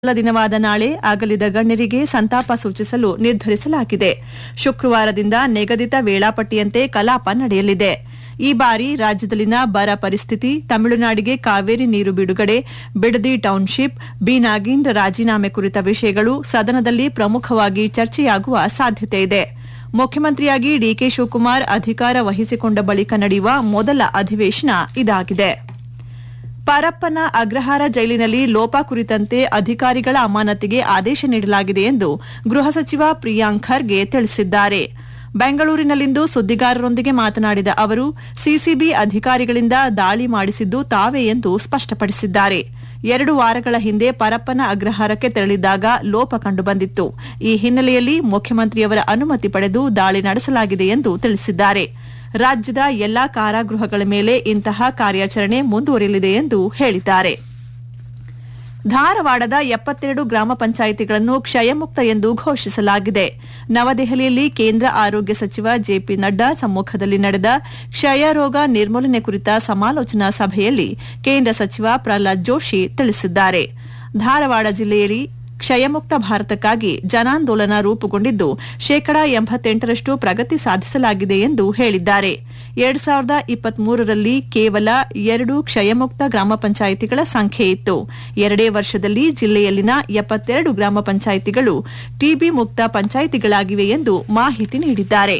ಮೊದಲ ದಿನವಾದ ನಾಳೆ ಅಗಲಿದ ಗಣ್ಯರಿಗೆ ಸಂತಾಪ ಸೂಚಿಸಲು ನಿರ್ಧರಿಸಲಾಗಿದೆ ಶುಕ್ರವಾರದಿಂದ ನಿಗದಿತ ವೇಳಾಪಟ್ಟಿಯಂತೆ ಕಲಾಪ ನಡೆಯಲಿದೆ ಈ ಬಾರಿ ರಾಜ್ಯದಲ್ಲಿನ ಬರ ಪರಿಸ್ಥಿತಿ ತಮಿಳುನಾಡಿಗೆ ಕಾವೇರಿ ನೀರು ಬಿಡುಗಡೆ ಬಿಡದಿ ಟೌನ್ಶಿಪ್ ಬಿ ನಾಗೇಂದ್ರ ರಾಜೀನಾಮೆ ಕುರಿತ ವಿಷಯಗಳು ಸದನದಲ್ಲಿ ಪ್ರಮುಖವಾಗಿ ಚರ್ಚೆಯಾಗುವ ಸಾಧ್ಯತೆ ಇದೆ ಮುಖ್ಯಮಂತ್ರಿಯಾಗಿ ಡಿಕೆ ಶಿವಕುಮಾರ್ ಅಧಿಕಾರ ವಹಿಸಿಕೊಂಡ ಬಳಿಕ ನಡೆಯುವ ಮೊದಲ ಅಧಿವೇಶನ ಇದಾಗಿದೆ ಪರಪ್ಪನ ಅಗ್ರಹಾರ ಜೈಲಿನಲ್ಲಿ ಲೋಪ ಕುರಿತಂತೆ ಅಧಿಕಾರಿಗಳ ಅಮಾನತಿಗೆ ಆದೇಶ ನೀಡಲಾಗಿದೆ ಎಂದು ಗೃಹ ಸಚಿವ ಪ್ರಿಯಾಂಕ್ ಖರ್ಗೆ ತಿಳಿಸಿದ್ದಾರೆ ಬೆಂಗಳೂರಿನಲ್ಲಿಂದು ಸುದ್ದಿಗಾರರೊಂದಿಗೆ ಮಾತನಾಡಿದ ಅವರು ಸಿಸಿಬಿ ಅಧಿಕಾರಿಗಳಿಂದ ದಾಳಿ ಮಾಡಿಸಿದ್ದು ತಾವೇ ಎಂದು ಸ್ಪಷ್ಟಪಡಿಸಿದ್ದಾರೆ ಎರಡು ವಾರಗಳ ಹಿಂದೆ ಪರಪ್ಪನ ಅಗ್ರಹಾರಕ್ಕೆ ತೆರಳಿದ್ದಾಗ ಲೋಪ ಕಂಡುಬಂದಿತ್ತು ಈ ಹಿನ್ನೆಲೆಯಲ್ಲಿ ಮುಖ್ಯಮಂತ್ರಿಯವರ ಅನುಮತಿ ಪಡೆದು ದಾಳಿ ನಡೆಸಲಾಗಿದೆ ಎಂದು ತಿಳಿಸಿದ್ದಾರೆ ರಾಜ್ಯದ ಎಲ್ಲಾ ಕಾರಾಗೃಹಗಳ ಮೇಲೆ ಇಂತಹ ಕಾರ್ಯಾಚರಣೆ ಮುಂದುವರಿಯಲಿದೆ ಎಂದು ಹೇಳಿದ್ದಾರೆ ಧಾರವಾಡದ ಎಪ್ಪತ್ತೆರಡು ಗ್ರಾಮ ಪಂಚಾಯಿತಿಗಳನ್ನು ಕ್ಷಯಮುಕ್ತ ಎಂದು ಘೋಷಿಸಲಾಗಿದೆ ನವದೆಹಲಿಯಲ್ಲಿ ಕೇಂದ್ರ ಆರೋಗ್ಯ ಸಚಿವ ಜೆಪಿ ನಡ್ಡಾ ಸಮ್ಮುಖದಲ್ಲಿ ನಡೆದ ಕ್ಷಯ ರೋಗ ನಿರ್ಮೂಲನೆ ಕುರಿತ ಸಮಾಲೋಚನಾ ಸಭೆಯಲ್ಲಿ ಕೇಂದ್ರ ಸಚಿವ ಪ್ರಹ್ಲಾದ್ ಜೋಶಿ ತಿಳಿಸಿದ್ದಾರೆ ಧಾರವಾಡ ಜಿಲ್ಲೆಯಲ್ಲಿ ಕ್ಷಯಮುಕ್ತ ಭಾರತಕ್ಕಾಗಿ ಜನಾಂದೋಲನ ರೂಪುಗೊಂಡಿದ್ದು ಶೇಕಡಾ ಎಂಬತ್ತೆಂಟರಷ್ಟು ಪ್ರಗತಿ ಸಾಧಿಸಲಾಗಿದೆ ಎಂದು ಹೇಳಿದ್ದಾರೆ ಎರಡ್ ಸಾವಿರದ ಇಪ್ಪತ್ಮೂರರಲ್ಲಿ ಕೇವಲ ಎರಡು ಕ್ಷಯಮುಕ್ತ ಗ್ರಾಮ ಪಂಚಾಯಿತಿಗಳ ಸಂಖ್ಯೆ ಇತ್ತು ಎರಡೇ ವರ್ಷದಲ್ಲಿ ಜಿಲ್ಲೆಯಲ್ಲಿನ ಎಪ್ಪತ್ತೆರಡು ಗ್ರಾಮ ಪಂಚಾಯಿತಿಗಳು ಟಿಬಿ ಮುಕ್ತ ಪಂಚಾಯಿತಿಗಳಾಗಿವೆ ಎಂದು ಮಾಹಿತಿ ನೀಡಿದ್ದಾರೆ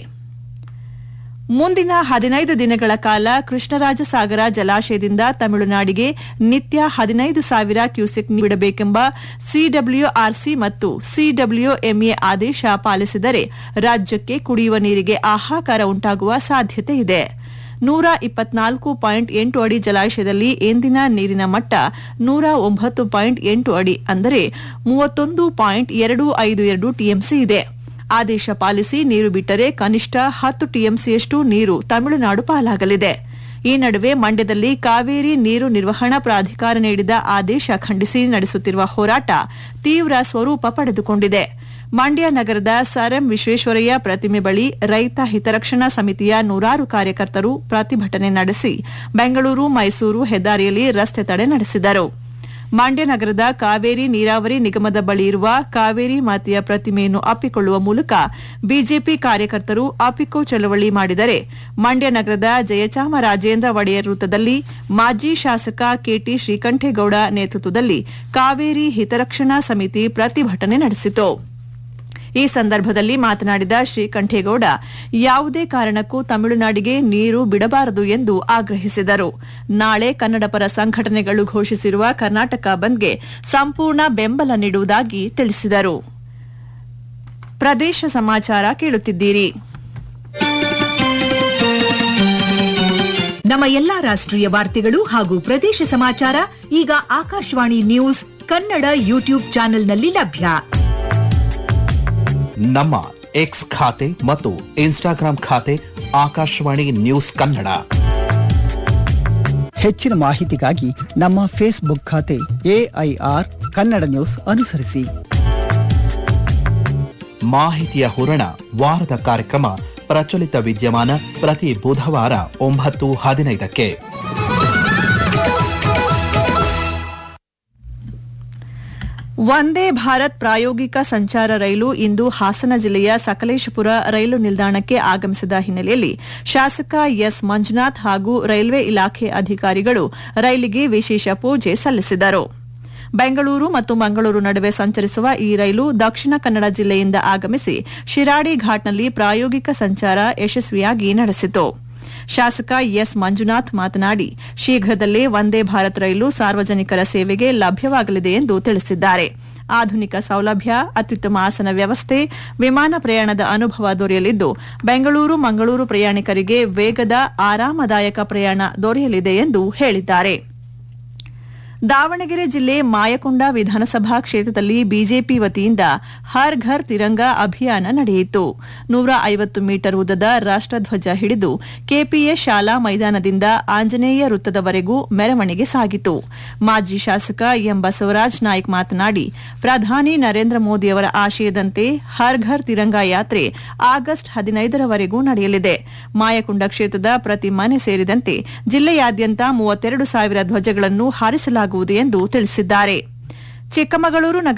ಮುಂದಿನ ಹದಿನೈದು ದಿನಗಳ ಕಾಲ ಕೃಷ್ಣರಾಜಸಾಗರ ಜಲಾಶಯದಿಂದ ತಮಿಳುನಾಡಿಗೆ ನಿತ್ಯ ಹದಿನೈದು ಸಾವಿರ ಕ್ಯೂಸೆಕ್ ನೀರು ಬಿಡಬೇಕೆಂಬ ಸಿಡಬ್ಲ್ಯೂಆರ್ಸಿ ಮತ್ತು ಸಿಡಬ್ಲ್ಯೂಎಂಎ ಆದೇಶ ಪಾಲಿಸಿದರೆ ರಾಜ್ಯಕ್ಕೆ ಕುಡಿಯುವ ನೀರಿಗೆ ಹಾಹಾಕಾರ ಉಂಟಾಗುವ ಸಾಧ್ಯತೆ ಇದೆ ನೂರ ಇಪ್ಪತ್ನಾಲ್ಕು ಪಾಯಿಂಟ್ ಎಂಟು ಅಡಿ ಜಲಾಶಯದಲ್ಲಿ ಎಂದಿನ ನೀರಿನ ಮಟ್ಟ ನೂರ ಒಂಬತ್ತು ಪಾಯಿಂಟ್ ಎಂಟು ಅಡಿ ಅಂದರೆ ಮೂವತ್ತೊಂದು ಪಾಯಿಂಟ್ ಎರಡು ಐದು ಎರಡು ಟಿಎಂಸಿ ಇದೆ ಆದೇಶ ಪಾಲಿಸಿ ನೀರು ಬಿಟ್ಟರೆ ಕನಿಷ್ಠ ಹತ್ತು ಟಿಎಂಸಿಯಷ್ಟು ನೀರು ತಮಿಳುನಾಡು ಪಾಲಾಗಲಿದೆ ಈ ನಡುವೆ ಮಂಡ್ಯದಲ್ಲಿ ಕಾವೇರಿ ನೀರು ನಿರ್ವಹಣಾ ಪ್ರಾಧಿಕಾರ ನೀಡಿದ ಆದೇಶ ಖಂಡಿಸಿ ನಡೆಸುತ್ತಿರುವ ಹೋರಾಟ ತೀವ್ರ ಸ್ವರೂಪ ಪಡೆದುಕೊಂಡಿದೆ ಮಂಡ್ಯ ನಗರದ ಸರ್ ಎಂ ವಿಶ್ವೇಶ್ವರಯ್ಯ ಪ್ರತಿಮೆ ಬಳಿ ರೈತ ಹಿತರಕ್ಷಣಾ ಸಮಿತಿಯ ನೂರಾರು ಕಾರ್ಯಕರ್ತರು ಪ್ರತಿಭಟನೆ ನಡೆಸಿ ಬೆಂಗಳೂರು ಮೈಸೂರು ಹೆದ್ದಾರಿಯಲ್ಲಿ ರಸ್ತೆ ತಡೆ ನಡೆಸಿದರು ಮಂಡ್ಯ ನಗರದ ಕಾವೇರಿ ನೀರಾವರಿ ನಿಗಮದ ಬಳಿ ಇರುವ ಕಾವೇರಿ ಮಾತೆಯ ಪ್ರತಿಮೆಯನ್ನು ಅಪ್ಪಿಕೊಳ್ಳುವ ಮೂಲಕ ಬಿಜೆಪಿ ಕಾರ್ಯಕರ್ತರು ಅಪ್ಪಿಕೋ ಚಳವಳಿ ಮಾಡಿದರೆ ಮಂಡ್ಯ ನಗರದ ಜಯಚಾಮರಾಜೇಂದ್ರ ಒಡೆಯರ್ ವೃತ್ತದಲ್ಲಿ ಮಾಜಿ ಶಾಸಕ ಕೆಟಿ ಶ್ರೀಕಂಠೇಗೌಡ ನೇತೃತ್ವದಲ್ಲಿ ಕಾವೇರಿ ಹಿತರಕ್ಷಣಾ ಸಮಿತಿ ಪ್ರತಿಭಟನೆ ನಡೆಸಿತು ಈ ಸಂದರ್ಭದಲ್ಲಿ ಮಾತನಾಡಿದ ಶ್ರೀಕಂಠೇಗೌಡ ಯಾವುದೇ ಕಾರಣಕ್ಕೂ ತಮಿಳುನಾಡಿಗೆ ನೀರು ಬಿಡಬಾರದು ಎಂದು ಆಗ್ರಹಿಸಿದರು ನಾಳೆ ಕನ್ನಡಪರ ಸಂಘಟನೆಗಳು ಘೋಷಿಸಿರುವ ಕರ್ನಾಟಕ ಬಂದ್ಗೆ ಸಂಪೂರ್ಣ ಬೆಂಬಲ ನೀಡುವುದಾಗಿ ತಿಳಿಸಿದರು ಪ್ರದೇಶ ಸಮಾಚಾರ ಕೇಳುತ್ತಿದ್ದೀರಿ ನಮ್ಮ ಎಲ್ಲಾ ರಾಷ್ಟ್ರೀಯ ವಾರ್ತೆಗಳು ಹಾಗೂ ಪ್ರದೇಶ ಸಮಾಚಾರ ಈಗ ಆಕಾಶವಾಣಿ ನ್ಯೂಸ್ ಕನ್ನಡ ಯೂಟ್ಯೂಬ್ ಚಾನೆಲ್ನಲ್ಲಿ ಲಭ್ಯ ನಮ್ಮ ಎಕ್ಸ್ ಖಾತೆ ಮತ್ತು ಇನ್ಸ್ಟಾಗ್ರಾಂ ಖಾತೆ ಆಕಾಶವಾಣಿ ನ್ಯೂಸ್ ಕನ್ನಡ ಹೆಚ್ಚಿನ ಮಾಹಿತಿಗಾಗಿ ನಮ್ಮ ಫೇಸ್ಬುಕ್ ಖಾತೆ ಎಐಆರ್ ಕನ್ನಡ ನ್ಯೂಸ್ ಅನುಸರಿಸಿ ಮಾಹಿತಿಯ ಹೂರಣ ವಾರದ ಕಾರ್ಯಕ್ರಮ ಪ್ರಚಲಿತ ವಿದ್ಯಮಾನ ಪ್ರತಿ ಬುಧವಾರ ಒಂಬತ್ತು ಹದಿನೈದಕ್ಕೆ ವಂದೇ ಭಾರತ್ ಪ್ರಾಯೋಗಿಕ ಸಂಚಾರ ರೈಲು ಇಂದು ಹಾಸನ ಜಿಲ್ಲೆಯ ಸಕಲೇಶಪುರ ರೈಲು ನಿಲ್ದಾಣಕ್ಕೆ ಆಗಮಿಸಿದ ಹಿನ್ನೆಲೆಯಲ್ಲಿ ಶಾಸಕ ಎಸ್ ಮಂಜುನಾಥ್ ಹಾಗೂ ರೈಲ್ವೆ ಇಲಾಖೆ ಅಧಿಕಾರಿಗಳು ರೈಲಿಗೆ ವಿಶೇಷ ಪೂಜೆ ಸಲ್ಲಿಸಿದರು ಬೆಂಗಳೂರು ಮತ್ತು ಮಂಗಳೂರು ನಡುವೆ ಸಂಚರಿಸುವ ಈ ರೈಲು ದಕ್ಷಿಣ ಕನ್ನಡ ಜಿಲ್ಲೆಯಿಂದ ಆಗಮಿಸಿ ಶಿರಾಡಿ ಘಾಟ್ನಲ್ಲಿ ಪ್ರಾಯೋಗಿಕ ಸಂಚಾರ ಯಶಸ್ವಿಯಾಗಿ ನಡೆಸಿತು ಶಾಸಕ ಎಸ್ ಮಂಜುನಾಥ್ ಮಾತನಾಡಿ ಶೀಘ್ರದಲ್ಲೇ ವಂದೇ ಭಾರತ್ ರೈಲು ಸಾರ್ವಜನಿಕರ ಸೇವೆಗೆ ಲಭ್ಯವಾಗಲಿದೆ ಎಂದು ತಿಳಿಸಿದ್ದಾರೆ ಆಧುನಿಕ ಸೌಲಭ್ಯ ಅತ್ಯುತ್ತಮ ಆಸನ ವ್ಯವಸ್ಥೆ ವಿಮಾನ ಪ್ರಯಾಣದ ಅನುಭವ ದೊರೆಯಲಿದ್ದು ಬೆಂಗಳೂರು ಮಂಗಳೂರು ಪ್ರಯಾಣಿಕರಿಗೆ ವೇಗದ ಆರಾಮದಾಯಕ ಪ್ರಯಾಣ ದೊರೆಯಲಿದೆ ಎಂದು ಹೇಳಿದ್ದಾರೆ ದಾವಣಗೆರೆ ಜಿಲ್ಲೆ ಮಾಯಕೊಂಡ ವಿಧಾನಸಭಾ ಕ್ಷೇತ್ರದಲ್ಲಿ ಬಿಜೆಪಿ ವತಿಯಿಂದ ಹರ್ ಘರ್ ತಿರಂಗ ಅಭಿಯಾನ ನಡೆಯಿತು ನೂರ ಐವತ್ತು ಮೀಟರ್ ಉದ್ದದ ರಾಷ್ಟಧ್ವಜ ಹಿಡಿದು ಕೆಪಿಎಸ್ ಶಾಲಾ ಮೈದಾನದಿಂದ ಆಂಜನೇಯ ವೃತ್ತದವರೆಗೂ ಮೆರವಣಿಗೆ ಸಾಗಿತು ಮಾಜಿ ಶಾಸಕ ಎಂ ಬಸವರಾಜ್ ನಾಯ್ಕ್ ಮಾತನಾಡಿ ಪ್ರಧಾನಿ ನರೇಂದ್ರ ಮೋದಿಯವರ ಆಶಯದಂತೆ ಹರ್ ಘರ್ ತಿರಂಗ ಯಾತ್ರೆ ಆಗಸ್ಟ್ ಹದಿನೈದರವರೆಗೂ ನಡೆಯಲಿದೆ ಮಾಯಕೊಂಡ ಕ್ಷೇತ್ರದ ಪ್ರತಿ ಮನೆ ಸೇರಿದಂತೆ ಜಿಲ್ಲೆಯಾದ್ಯಂತ ಮೂವತ್ತೆರಡು ಸಾವಿರ ಧ್ವಜಗಳನ್ನು ಹಾರಿಸಲಾಗುವುದು ಎಂದು ತಿಳಿಸಿದ್ದಾರೆ ಚಿಕ್ಕಮಗಳೂರು ನಗರ